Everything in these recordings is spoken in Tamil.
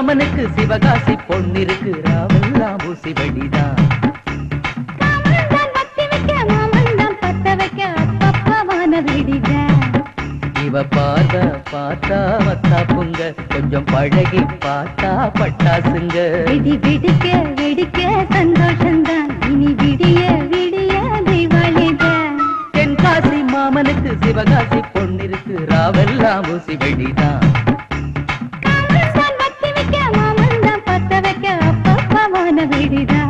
மாமனுக்கு சிவகாசி பொண்ணிருக்கு ராவெல்லாம் ஊசி வெடிதான் மாமன்தான் வத்தி வைக்க மாமன்தான் பத்த வைக்க அப்பப்பவான விடிதான் இவ பார்த்த பார்த்தா வத்தா புங்க கொஞ்சம் பழகி பார்த்தா பட்டாசுங்க விடி விடிக்க விடிக்க சந்தோஷம்தான் இனி விடிய விடிய தீபாவளிதான் தென்காசி மாமனுக்கு சிவகாசி பொண்ணிருக்கு ராவெல்லாம் ஊசி வெடிதான் மாமன்தான் வத்தி வைக்க மாமன்தான் பத்த வைக்க அப்பப்பவான விடிதான்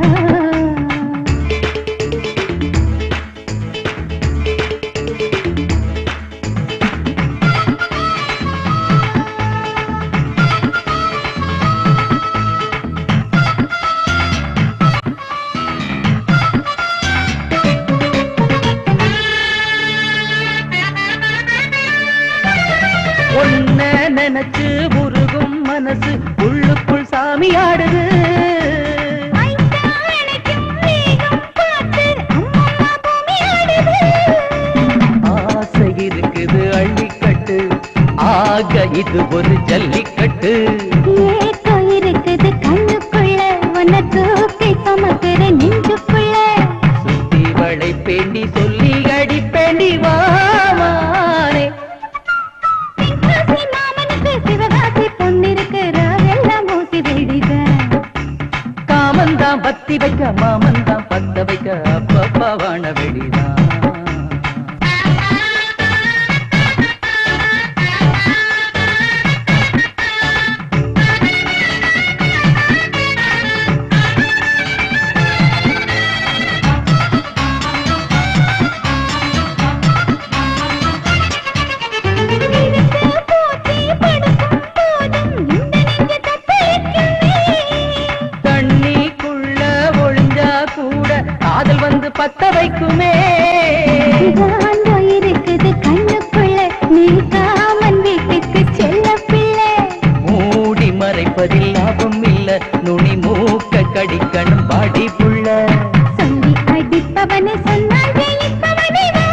ஒன்ன நினைச்சு உருகும் மனசு உள்ளுக்குள் சாமி ஆடுது ஐந்தானைக்கும் மேகம் பார்த்து அம்மம்மா பூமி ஆடுது. ஆசை இருக்குது அள்ளிக்கட்டு ஆக இது ஒரு ஜல்லிக்கட்டு ஏக்கம் இருக்குது கண்ணுக்குள்ள, உன்னை தூக்கி சுமக்கிற நெஞ்சுக்குள்ள. சுத்தி வளை பேண்டி சொல்லி அடிப்பேண்டி வாமானே தென்காசி மாமனுக்கு சிவகாசி பொன்னிருக்கு, ராவெல்லாம் ஊசி வெடிதான். காமந்தான் பத்தி வைக்க மாமந்தான் பத்த வைக்க அப்பப்பா வாழ வெடிதான் இருக்கு பூச்சி படுக்கும் போதும் இந்த நெஞ்சு தத்தளிக்குமே. தண்ணிக்குள்ள ஒளிஞ்சா கூட காதல் வந்து பத்த வைக்குமே காந்தோ இருக்குது கண்ணுக்குள்ள, நீ காமன் வீட்டுக்கு செல்லப் பிள்ளை. மூடி மறைப்பதில் லாபம் இல்ல நுனி மூக்க கடிக்கணும் பாடி புள்ள சொல்லி அடிப்பவனை சொன்னால் ஜெயிப்பவனை வா.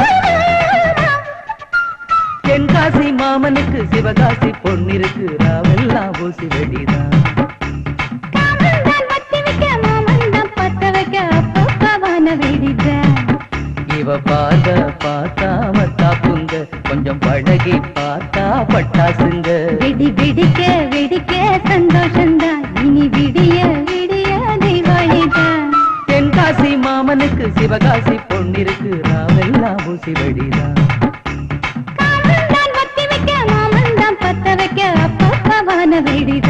தென்காசி மாமனுக்கு சிவகாசி பொன்னிருக்கு ராவெல்லாம் ஊசி வெடிதான் காமன்தான் வத்தி வைக்க, மாமன்தான் பத்த வைக்க, அப்பப்பவான வெடிதான். இவ பாத பார்த்தா மத்தா புங்க கொஞ்சம் பழகி பார்த்தா பட்டாசுங்க வெடி வெடிக்க வெடிக்க சந்தோஷம்தான் இனி விடிய விடிய தீபாவளிதான் தென்காசி மாமனுக்கு சிவகாசி பொன்னிருக்கு ராவெல்லாம் ஊசி வெடிதான் மாமன்தான் வத்தி வைக்க மாமன்தான் பத்த வைக்க அப்பப்பவான வெடிதான்